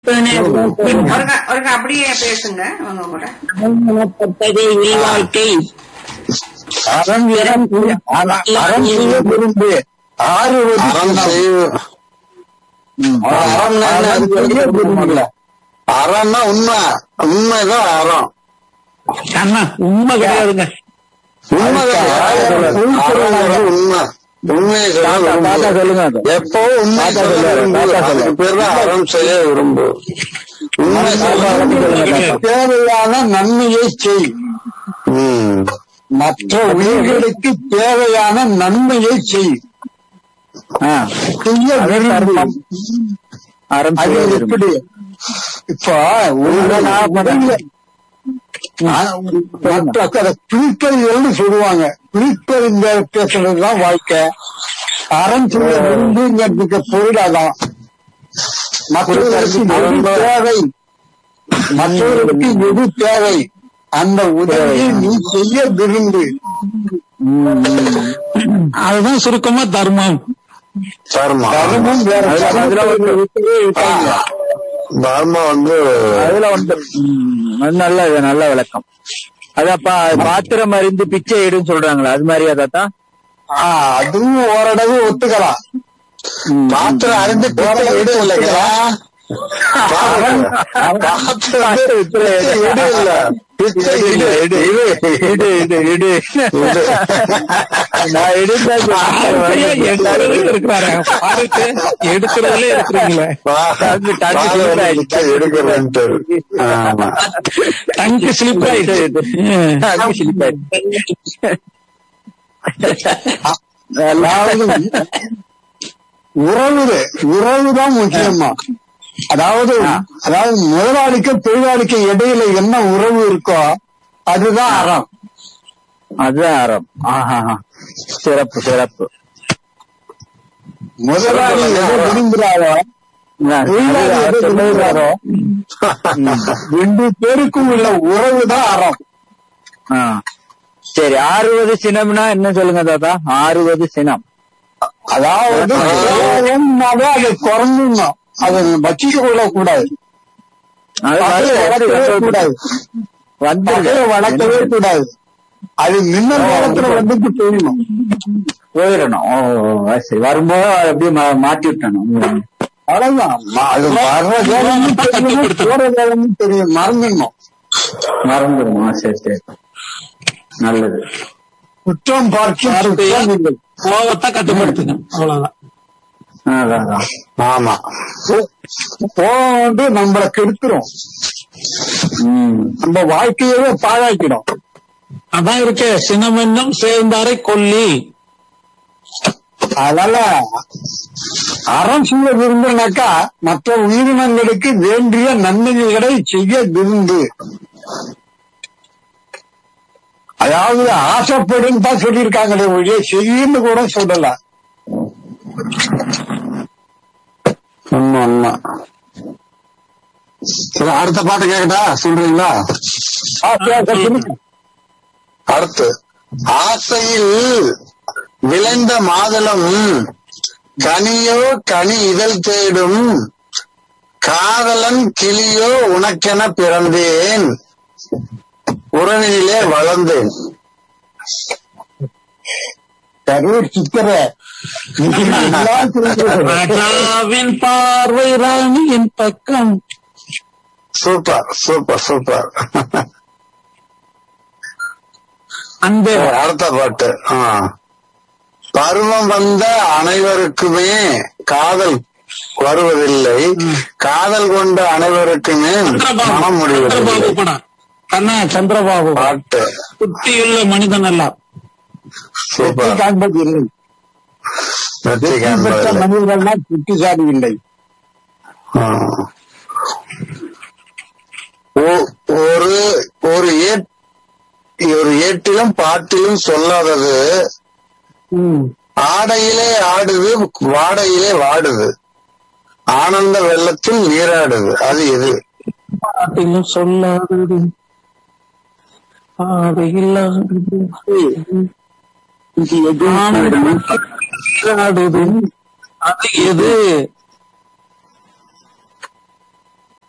ஒருக்கா ஒருக்கா அப்படியே பேசுங்க உங்க கூட பட்டதே இல்வாழ்க்கை அறம் இறம் அற- அறம் செய்ய விரும்பு ஆறுவது அறம் சினம். செய்ய ம். அறம் அறம் செய்ய விரும்புல. அறம்னா உண்மை உண்மைதான் அறம் அண்ணா உண்மை கிடையாதுங்க உண்மை உண்மை உண்மையை சொல்ல தாத்தா தாத்தா விரும்பு. சொல்லுங்க அது. எப்பவும் உண்மை தாத்தா சொல்ல சொல்லுங்க, விரும்பு. தாத்தா அதுக்கு சொல்லுங்க. பேர் தான் அறம் செய்ய விரும்பு உண்மை சொல்ல விரும்பு. தேவையான நன்மையை செய் ம். மற்ற உயிர்களுக்கு தேவையான நன்மையை செய் செய்ய விரும்பு. அது எப்படி இப்ப உங்க மற்ற அதை பிரிப்பறிதல்னு சொல்லுவாங்க பிரிப்பறிந்த பேசுறதுதான் வாழ்க்கை அறம் செய்ய விரும்புங்கிறதுக்கு பொருள் அதான் மற்றவர்களுக்கு எது தேவை மற்றவர்களுக்கு எது தேவை அந்த உதவியை நீ செய்ய விரும்பு அதுதான் சுருக்கமா தர்மம் தர்மம் தர்மம் வேற தர்மத்தை விட்டவே விட்டாங்க. தர்மம் வந்து அதுல வந்து ம், அது நல்ல இது நல்ல விளக்கம் அதப்பா பாத்திரம் அறிந்து பிச்சை எடுன்னு சொல்றாங்களா அது மாதிரியா தாத்தா ஆ, அதுவும் ஓரளவு ஒத்துக்கலாம் பாத்திரம் அறிந்து பிச்சை எடு இல்லைங்க பாத்திரம் பாத்திரம் பிச்சை எடு இல்ல பிச்சை இடு இடு இடு இடு இடு நான் எடுத்தா இருக்கிறாரு பாருட்டு எடுக்கிறதுல இருக்கிறீங்களே டங்கு, டங்கு பாத்திரம் slip ஆயிடுச்சு. பிச்சை எடுக்கிறேன்ட்டு ஆமா டங்கு ஸ்லிப் ஆயிடுச்சு அதாவது உறவு உறவுதான் முக்கியமா அதாவது அதாவது முதலாளிக்கு தொழிலாளிக்கு இடையில என்ன உறவு இருக்கோ அதுதான் அறம் அதுதான் அறம் ஆஹா சிறப்பு சிறப்பு முதலாளி எதை விரும்புகிறாரோ தொழிலாளி எதை விரும்புகிறாரோ ரெண்டு பேருக்கும் உள்ள உறவு தான் அறம் ஆ. சரி ஆறுவது சினம்னா என்ன சொல்லுங்க தாத்தா ஆறுவது சினம் அதாவது கோபம்னாவே அது குறைஞ்சிடணும் அதை வச்சிக்க கூட கூடாது அது பகையை வளர்க்கவே கூடாது வந்துருது. பகையை வளர்க்கவே கூடாது அது மின்னல் காலத்துல வந்துட்டு போயிடணும் போயிடணும் ஓ ஓ, ஓ, சரி வரும்போது அதை அப்படியே மா- மாட்டி விட்டணும் ம். அவ்வளவுதான் ம- அது வர்ற வேலையும் தெரியும் போற வேலையும் தெரியும் மறந்துடணும் மறந்துடும் ஆ, சரி சரி நல்லது குற்றம் பார்த்து குற்றம் இல்லை கோபத்தை கட்டுப்படுத்துங்க அவ்வளவுதான் ஆ, அதான், அதான். ஆமா கோபம் வந்து நம்மளை கெடுத்துரும் ம். நம்ம வாழ்க்கையவே பாழாக்கிடும் அதான் இருக்கு சினமென்னும் சேர்ந்தாரை கொல்லி அதனால அறம் செய்ய விரும்பினாக்கா மற்ற உயிரினங்களுக்கு வேண்டிய நன்மைகளை செய்ய விரும்பு அதாவது ஆசைப்படுன்னு தான் சொல்லியிருக்காங்களே ஒழிய செய்யுன்னு கூட சொல்லல உண்மை உண்மை சரி அடுத்த பாட்டு கேக்கட்டா சொல்றீங்களா ஆசையா சொல்லுங்க. அடுத்து ஆசையில் விளைந்த மாதுளம் கனியோ கனி இதழ் தேடும் காதலன் கிளியோ உனக்கென பிறந்தேன் உறவினிலே வளர்ந்தேன் கரூர் சித்திர ராஜாவின் பார்வை ராணியின் பக்கம் சூப்பர் சூப்பர் சூப்பர் அந்த அடுத்த பாட்டு ஆ. பருவம் வந்த அனைவருக்குமே காதல் வருவதில்லை காதல் கொண்ட அனைவருக்குமே சந்திரபாபு மனம் முடிவதில்லை சந்திரபாபு படம் கண்ணா சந்திரபாபு பாட்டு புத்தியுள்ள மனிதன் அல்ல சூப்பர் காண்பது இல்லை வெற்றி வெற்றி பெற்ற காண்பதில்லை மனிதர்கள்லாம் புத்திசாலி இல்லை ஆ. ஓ- ஒரு ஒரு ஏட் ஒரு ஏட்டிலும் பாட்டிலும் சொல்லாதது ஆடையிலே ஆடுது வாடையிலே வாடுது ஆனந்த வெள்ளத்தில் நீராடுது அது எது பாட்டிலும் சொல்லாதது பாதையில்லாதது ஆனந்தம் அது எது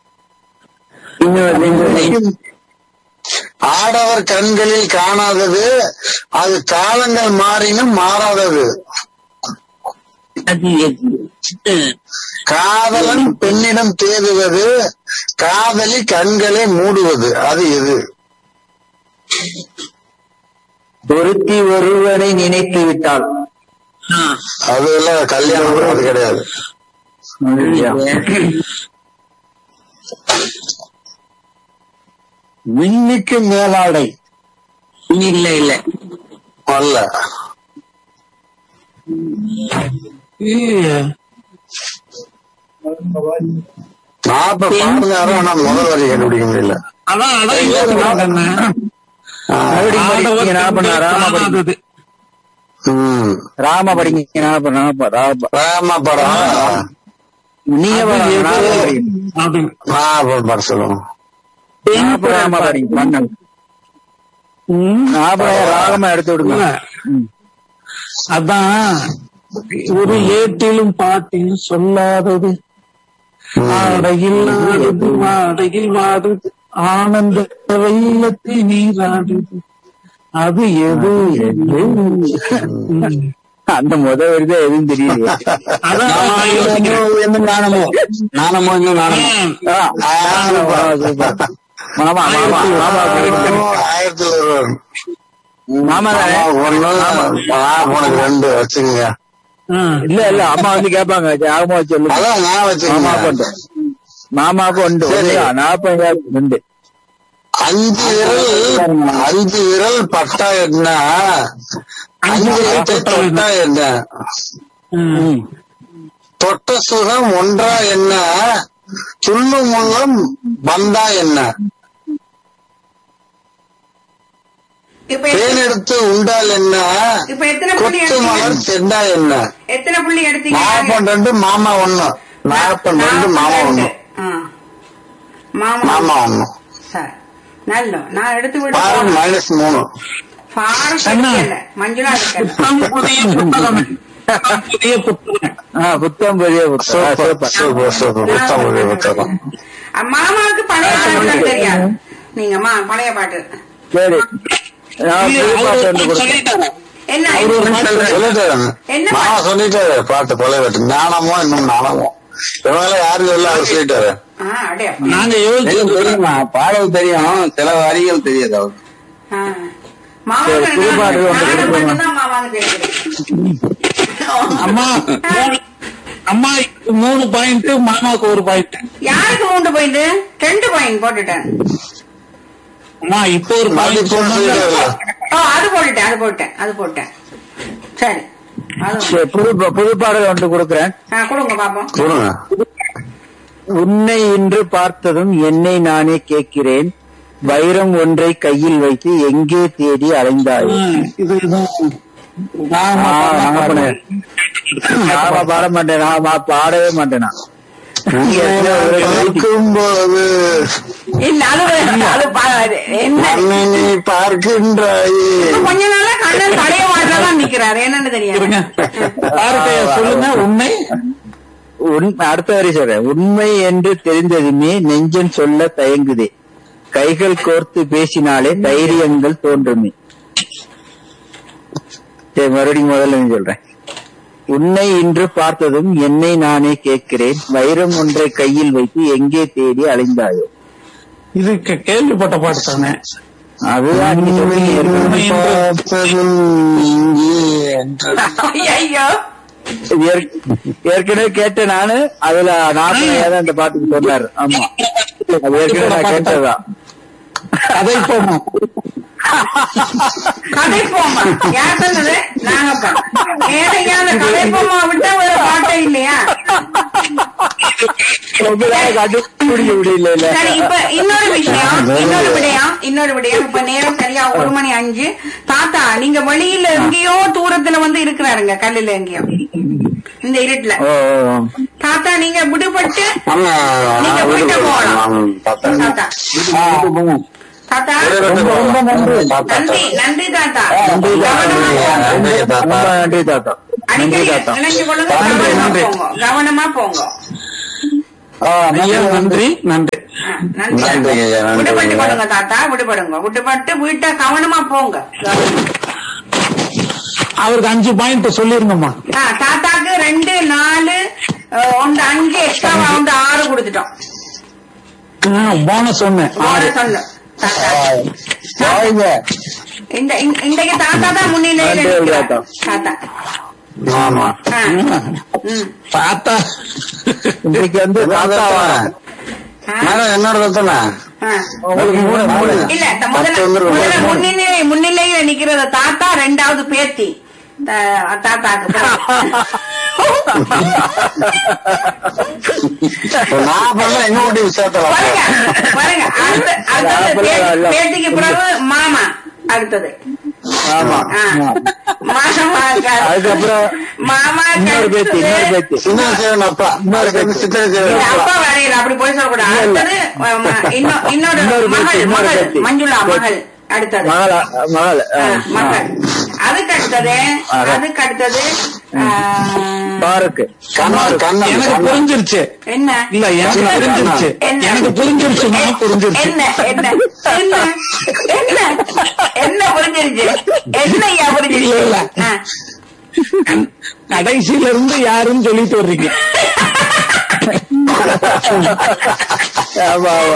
இன்னொரு இன்னொரு ஆடவர் கண்களில் காணாதது அது காலங்கள் மாறினும் மாறாதது அது எது? காதலன் பெண்ணிடம் தேடுவது காதலி கண்களை மூடுவது அது எது ஒருத்தி ஒருவனை நினைத்து விட்டாள் ஆ, அது எல்லாம் கல்யாணம் அது கிடையாது விண்ணுக்கு மேலாடை இல்ல இல்ல அல்ல ஐய, நாற்ப பாடுங்க ஆனா முதல் வரி கண்டுபிடிக்க முடியல அதான் அதான் யோசிக்கிறேன் மறுபடியும் படிங்க, நான் பண்ண ராம படிங்க. காணாதது. ம் ராம படிங்க நான் பண்ண ராம ராம ராம படம் நீங்க அது பாருங்க, நான் எது? படிங்க. அப்படின்னு. நான் படம் சொல்லுங்க நான் பண்ண ராம படிங்க மன்னன் ம், நான் பண்ண ராகமா எடுத்து விடுங்க இல்ல. ம். அதான் ஒரு ஏட்டிலும் பாட்டிலும் சொல்லாதது ஆடையில் ஆடுது மாடையில் வாடுது ஆனந்த வெள்ளத்தில் நீராடுது அது எது எது? ம். அந்த முத வருது எதுவும் தெரியல அதான் நான் யோசிக்கிறேன். என்ன நாணமோ நாணமோ இன்னும் நாணமோ மாமா மாமா மாமா ஆயிரத்தி ஒருவன் மாமா தானே ஒண்ணு நான் உனக்கு ரெண்டு வச்சுங்க ஆ. இல்ல இல்ல அம்மா வந்து கேட்பாங்க ஆகமா சொல்லு அதான் நான் மாமா வச்சுக்கோங்க கொண்டு மாமாக்கு உண்டு சரி. ஒண்ணுயா? நாற்பது உண்டு அஞ்சு விரல் அஞ்சு விரல் பட்டா என்ன அஞ்சு விரல் தொட்டா என்ன ம். தொட்ட சுகம் ஒன்றா என்ன துள்ளும் உள்ளம் வந்தா என்ன இப்ப எத்தனை- தேனெடுத்து உண்டால் என்ன இப்ப எத்தனை புள்ளி கொத்து மலர் எடுத்தீங்க செண்டா என்ன எத்தனை புள்ளி எடுத்தீங்க நாற்பன் ரெண்டு மாமா ஒண்ணு நாற்பன் ரெண்டு மாமா ஒண்ணு ஆ. மாமா மாமா ஒண்ணு சார் நல்ல நான் எடுத்து விட பாரு மைனஸ் மூணு ஃபார் அண்ணா. இல்ல மஞ்சுளா இருக்கேன் புத்தம் புதிய புத்தகம் புத்தம் புதிய புத்தகம் ஆ, புத்தம் பெரிய புத்தம் ஆ, சூப்பர் சூப்பர் சூப்பர் சூப்பர் புத்தகம் புதிய புத்தகம் மாமாவுக்கு பழைய பாட்டு தெரியாது நீங்க மா பழைய பாட்டு சரி நான் இல்ல, புது அவரு பாட்டு வந்து கொடுத்தேன் சொல்லிட்டாரு. என்ன அவரு ஒரு பாட்டு சொல்லிட்டாரு என்ன மாமா சொல்லிட்டாரு பாட்டு கொலை வெட்டு ஞானமோ இன்னும் நாணமோ இவங்கள யாரும் சொல்ல அவர் சொல்லிட்டாரு ஆ, அடே அப்பா. நாங்க யோசிச்சு தெரியுமா பாடல் தெரியும் சில வரிகள் தெரியாது அவருக்கு ஆ. மாமாவுக்கு சரி, புது பாட்டு நான் ஒன்று நானும் கொடுத்துருங்க. மட்டும்தான் மாமாவுக்கு தெரியும். அம்மா மூணு அம்மா மூணு பாயிண்ட் மாமாவுக்கு ஒரு பாயிண்ட் யாருக்கு மூன்று பாயிண்ட் ரெண்டு பாயிண்ட் போட்டுட்டேன் அம்மா இப்போ ஒரு அது பாயிண்ட் சொல்லிட்டாரு ஓ அது போட்டுட்டேன் அது போட்டேன் அது போட்டேன் சரி அது சரி, புது பா- புது பாடல் ஒன்று கொடுக்குறேன் ஆ, கொடுங்க பாப்போம் சொல்லுங்க உன்னை இன்று பார்த்ததும் என்னை நானே கேட்கிறேன் வைரம் ஒன்றை கையில் வைத்து எங்கே தேடி அலைந்தாய் இது இதுதான் ஆ, நான் பண்ணேன். நாம பாட மாட்டேன் நான் மா- பாடவே மாட்டேன் நான். பார்க்கும்போது இல்ல அது வேற, அது பா- என்ன அன்னை நீ பார்க்கின்றாயே கொஞ்ச நாளா கண்ணன் தலைய மாட்டதான் நிக்கிறாரு என்னன்னு இருங்க தெரியாது யார்கிட்ட சொல்லுங்க உண்மை உன்- அடுத்த வரி சொல்றேன் உண்மை என்று தெரிந்ததுமே நெஞ்சம் சொல்ல தயங்குதே கைகள் கோர்த்து பேசினாலே தைரியங்கள் தோன்றுமே சரி மறுபடியும் முதல்ல இருந்து சொல்றேன் உன்னை இன்று பார்த்ததும் என்னை நானே கேட்கிறேன் வைரம் ஒன்றை கையில் வைத்து எங்கே தேடி அலைந்தாயோ இது கே- கேள்விப்பட்ட பாட்டு தானே அதுதான் நீங்க சொல்றீங்க ஏற்கனவே. பார்த்ததும் இங்கே என்று. ஐயோ இது ஏற்க- ஏற்கனவே கேட்ட நானு அதுல நாற்பது அந்த பாட்டுக்கு சொன்னாரு ஆமா அது ஏற்கனவே நான் கேட்டதுதான் கதை போமா கதை போமா யார் சொன்னது நாங்கப்பா ஏழையா அந்த கதை போமா விட்டா ஒரு பாட்டே இல்லையா உங்களால கண்டுபிடிக்க முடியல இல்ல சரி இப்ப இன்னொரு விஷயம் இன்னொரு விடயம் இன்னொரு விடயம் இப்ப நேரம் சரியா ஒரு மணி அஞ்சு தாத்தா நீங்க வெளியில எங்கேயோ தூரத்துல வந்து இருக்கிறாருங்க கல்லுல எங்கேயோ இந்த இருட்டுல ஓ ஓ, ஓ. தாத்தா நீங்க விடுபட்டு ஆமா, நீங்க நான் போயிட்டு வீட்டுக்கு போகலாம். நான் பார்த்தேன். தாத்தா தாத்தா வீட்டுக்கு போகலாம். பார்த்தேன். நன்றி நன்றி தாத்தா நன்றி தாத்தா. கவனமா போங்க. நன்றி தாத்தா. ரொம்ப நன்றி தாத்தா நன்றி அடிக்கடி தாத்தா நினைச்சு கொள்ளுங்க நன்றி, கவனமா நன்றி. போங்க கவனமா போங்க ஐயா நன்றி நன்றி ஆ. நன்றி நன்றிங்க ஐயா, நன்றி. விடுபட்டு கொடுங்க தாத்தா விடுபடுங்க விடுபட்டு வீட்டை கவனமா போங்க அவருக்கு அஞ்சு பாயிண்ட் சொல்லிருங்கம்மா ஆ, தாத்தாக்கு ரெண்டு நாலு அஹ், ஒன்று அஞ்சு எக்ஸ்ட்ராவா வந்து ஆறு கொடுத்துட்டோம் போனஸ் ஒண்ணு ஆறு போன சொல்லு தாத்தா வாங்க. இந்த இந்த- இன்றைக்கு தாத்தா தான் முன்னிலையில் நன்றி, இருக்கிறார். தாத்தா. தாத்தா ஆமா ஆ. ம். பார்த்தா இன்னைக்கு வந்து தாத்தாவா ஆ. மேடம் என்னோட தானே ஆ. உங்களுக்கு மூணு மூணு இல்ல இந்த முதல்ல பத்து வந்துரும். முதல்ல முன்னிலை முன்னிலையில நிக்கிறது தாத்தா ரெண்டாவது பேத்தி த- தாத்தாக்கு நான் பண்ணல எங்க ஓட்டி விசாரித்தலாம் பாருங்க பாருங்க அடுத்து அடுத்தது பே- பேத்திக்கு பிறகு மாமா அடுத்தது ஆமா ஆ. மாமா அதுக்கப்புறம் மாமா இன்னொரு பேத்தி இன்னொரு பேத்தி சின்ன சேவன் அப்பா இன்னொரு சித்திர இல்ல, சேவன் அப்பா அப்பா வரையில அப்படி போய் சொல்லக்கூடாது அடுத்தது அஹ், ம- இன்னொ- இன்னொரு இன்னொரு பேத்தி, மகள் இன்னொரு மகள் பேத்தி. மஞ்சுளா மகள் அடுத்தது மகளா மகள் ஆ, ஆ. மகள் அதுக்கு அடுத்தது அதுக்கு அடுத்தது ஆஹ், பாருக்கு கண்ணன் கண்ணன் எனக்கு கண்ணன். புரிஞ்சிருச்சு என்ன இல்ல எனக்கு புரிஞ்சிருச்சு என்ன? எனக்கு புரிஞ்சிருச்சுமா புரிஞ்சிருச்சு என்ன என்ன என்ன என்ன என்ன புரிஞ்சிருச்சு என்ன ஐயா இல்ல, புரிஞ்சிருச்சு இல்ல. ஆ. கடைசியில இருந்து யாருன்னு சொல்லிட்டு வர்றீங்க ஆமா ஆமா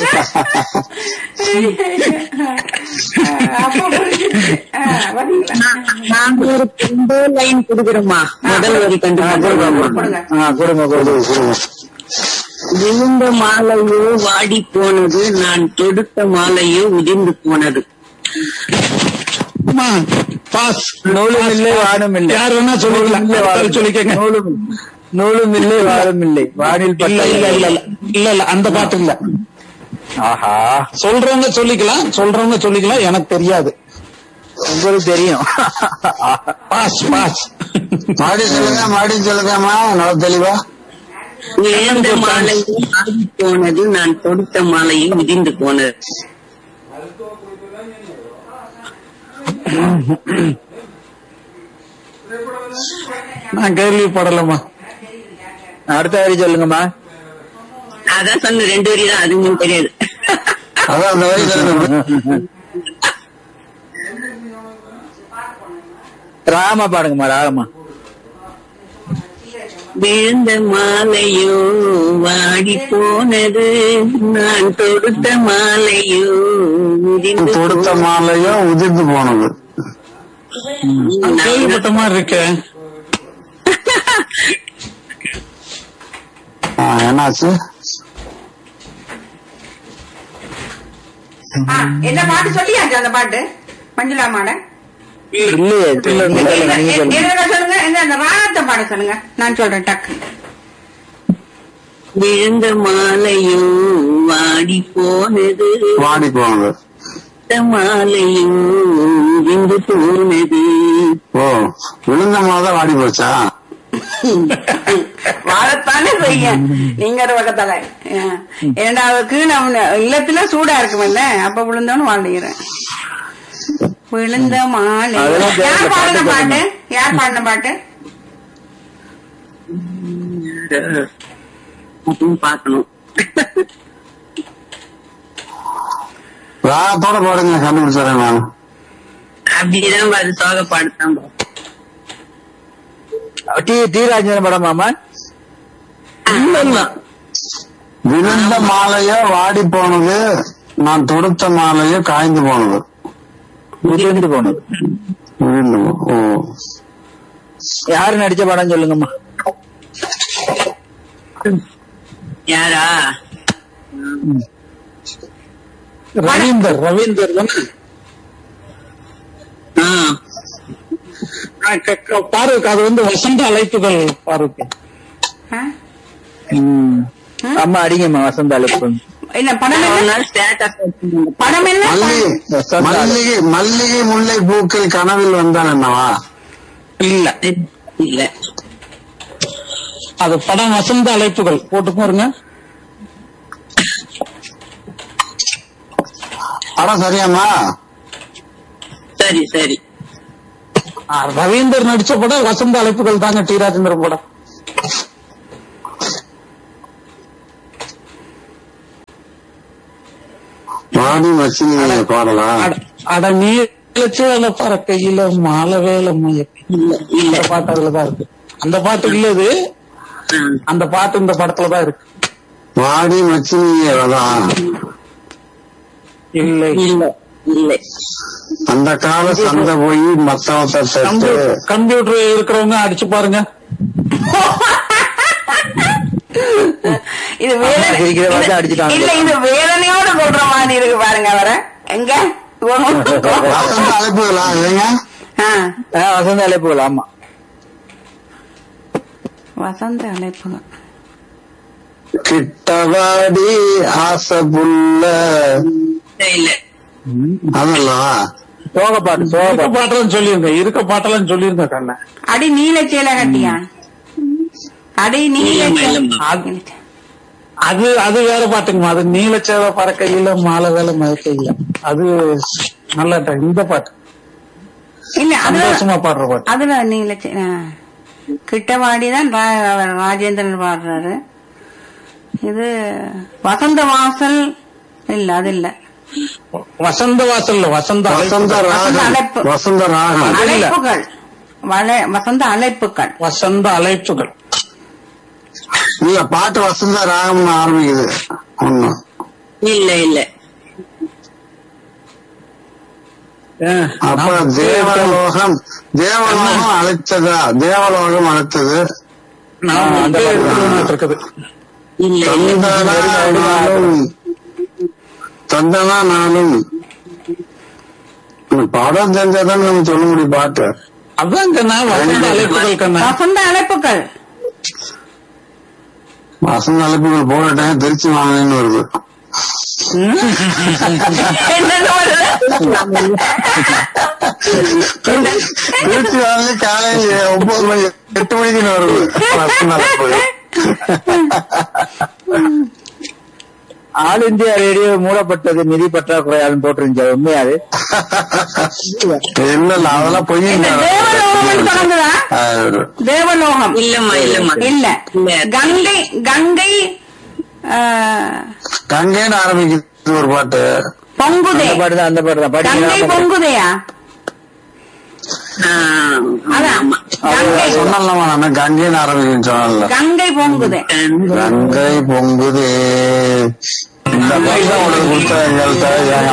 அப்ப புரிஞ்சிருச்சு ஆ, பாத்தீங்களா? நாங்க ஒரு ரெண்டு லைன் கொடுக்குறோமா முதல் வரி கண்டு கொடுங்க ஆ கொடுங்க கொடுங்க கொடுங்க விழுந்த மாலையோ வாடி போனது நான் தொடுத்த மாலையோ உதிர்ந்து போனது அம்மா, பாஸ் நூலும் இல்லை வானும் இல்லை யார் வேணா சொல்லிக்கலாம் நூலும் இல்லை, வானும் சொல்லிக்கங்க நூலும் நூலும் இல்லை வாரும் இல்லை வானில் இல்ல பட்ட இல்ல இல்ல இல்ல இல்ல இல்ல அந்த பாட்டு இல்ல ஆஹா சொல்றவங்க சொல்லிக்கலாம் சொல்றவங்க சொல்லிக்கலாம் எனக்கு தெரியாது உங்களுக்கு தெரியும் பாஸ் பாஸ் மாடி சொல்லுங்க மாடி சொல்லுங்கம்மா நல்லா தெளிவா விழுந்த மாலையோ வாடி போனது நான் தொடுத்த மாலையோ உதிர்ந்து போனது நான் கேள்விப்படலம்மா அடுத்த வரி சொல்லுங்கம்மா அதான் சொன்ன ரெண்டு வரி தான் அதுவும் தெரியாது அதான் அந்த வயசு சொல்லுங்க ராமா பாடுங்கம்மா ராகமா விழுந்த மாலையோ வாடி போனது நான் தொடுத்த மாலையோ உதிர்ந்து தொடுத்த மாலையும் உதிர்ந்து போனது போனது. கேள்விப்பட்ட மாதிரி இருக்கு ஆ, என்னாச்சு ஆ, என்ன பாட்டு சொல்லியாச்சு அந்த பாட்டு மஞ்சுளா மாட இல்லையே சொல்லுங்க சொல்லுங்க, நீங்க சொல்லுங்க என்ன சொல்லுங்க என்ன அந்த ராகத்தை பாட சொல்லுங்க நான் சொல்றேன் டக்கு விழுந்த மாலையோ வாடி போனது வாடி போனது தொடுத்த மாலையோ உதிர்ந்து போனது ஓ விழுந்த மாலை வாடி போச்சா வாழத்தானே செய்ய நீங்க ஒரு பக்கத்தால ஆ. இரண்டாவது கீழே இல்லத்துல சூடா இருக்குமில்ல அப்ப விழுந்தோன்னு வாழ்ந்துக்கிறேன் விழுந்த மாலை அதெல்லாம் தெரியல, யார் பாடின பாட்டு பாட்டு யார் பாடின பாட்டு அப்படின்னு பார்க்கணும் ராகத்தோட பாடுங்க கண்டுபிடிச்சிடறேன் நான் அப்படிதான் அது சோக பாடுதான் டி டி ராஜேந்திரன் படமாமா விழுந்த மாலையோ வாடி போனது நான் தொடுத்த மாலையோ காய்ந்து போனது உதிர்ந்து போனது விழுந்து போ- ஓ யாரு நடிச்ச படம் சொல்லுங்கம்மா யாரா ரவீந்தர் ரவீந்தர் தானே ஆ ஆ, க- க- பாருக் அது வந்து வசந்த அழைப்புகள் பாருக் ஆ? ம். அம்மா அடிங்கம்மா வசந்த அழைப்பு என்ன படம் என்ன ஸ்டேட்டஸ் படம் என்ன மல்லிகை மல்லிகை மல்லிகை முல்லை பூக்கள் கனவில் வந்தான் என்னவா இல்ல இல்ல அது படம் வசந்த அழைப்புகள் போட்டு பாருங்க படம் சரியாம்மா சரி சரி ஆ, ரவீந்தர் நடிச்ச படம் வசந்த அழைப்புகள் தாங்க டி ராஜேந்திரன் படம் வாடி மச்சினி பாடலாம் அட- அட நீலச்சேல பறக்கையில மாலை வேலை மயக்கம் இல்ல இல்ல இந்த பாட்டு அதுலதான் இருக்கு அந்த பாட்டு இல்ல இது ஆ. அந்த பாட்டு இந்த படத்துலதான் இருக்கு வாடி மச்சினி அதான் இல்லை இல்ல இல்ல அந்த கால சந்தை போய் மத்தவத்த தட்டு கம்ப்யூ- கம்ப்யூட்டர் இருக்கிறவங்க அடிச்சு பாருங்க இது வேதனை சிரிக்கிற வார்த்தை இது- அடிச்சுட்டாங்க. இல்ல இது வேதனையோட சொல்ற மாதிரி இருக்கு பாருங்க அவரை எங்க வசந்த அழைப்புகளா இல்லைங்க ஆ, ஆ, வசந்த அழைப்புகள் ஆமா வசந்த அழைப்புகள் கிட்டவாடி ஆசை புள்ள இல்ல அதெல்லாம் சோக பாட்டு சோக இருக்க பாட்டு பாட்டெல்லாம் சொல்லிருங்க இருக்க பாட்டெல்லாம் சொல்லிருங்க கண்ண அடி நீல சேலை கட்டியா அடி நீல இல்லம்மா, சேலை- இல்லம்மா. அது அது வேற பாட்டுங்கம்மா அது நீலச்சேவ பறக்கையில மாலை வேலை மயக்கையில அது நல்ல ட- இந்த பாட்டு இல்ல அதுல சந்தோஷமா பாடுற பாட்டு அதுல நீல சே- ஆ. கிட்டவாடிதான் ரா- அவர் ராஜேந்திரன் பாடுறாரு இது வசந்த வாசல் இல்ல அது இல்ல வசந்த வாசல்ல வசந்த வசந்த வசந்த ராகம் அழைப்பு. வசந்த ராகம் இல்ல. அழைப்புகள் வள- வசந்த அழைப்புகள் வசந்த அழைப்புகள் இல்ல பாட்டு வசந்த ராகம்னு ஆரம்பிக்குது ஒண்ணு இல்ல இல்ல ஆ, அப்ப நான் தேவலோகம் தேவலோகம் அழைத்ததா தேவலோகம் அழைத்தது நான் வந்து எடுத்துட்டு இருக்குது இல்ல இல்ல தந்தனாலும் தந்தனா நானும் இந்த படம் தெரிஞ்சாதான் நம்ம சொல்ல முடியும் பாட்டு அதான் கண்ணா வசந்த அழைப்புகள் கண்ணா வசந்த அழைப்புகள் வசந்த அழைப்புகள் போராட்டம் திருச்சி வாங்கினு வருது என்னன்னு வருது? திருச்சி வாங்கி காலையில ஒன்பது மணி எட்டு மணிக்கு வருது வசந்த அழைப்புகள் ஆல் இந்தியா ரேடியோ மூடப்பட்டது நிதி பற்றாக்குறையாலும் போட்டிருந்துச்சு உண்மையா அது இல்ல இல்ல அதெல்லாம் பொய் இந்த தேவலோகம் தொடங்குதா தேவலோகம் இல்லம்மா இல்லம்மா இல்ல இல்ல. கங்கை கங்கை ஆ, கங்கைன்னு ஆரம்பிக்குது ஒரு பாட்டு பொங்குதே அந்த பாட்டு தான் அந்த பாட்டு தான் கங்கை படிக்கிறேன் பொங்குதையா ஆ, அதான் ஆமா கங்கை சொன்னலாமா நான் கங்கைன்னு ஆரம்பிக்குன்னு சொன்னல கங்கை பொங்குதே கங்கை பொங்குதே இந்த பைசா உனக்கு கொடுத்த எங்கள்கிட்ட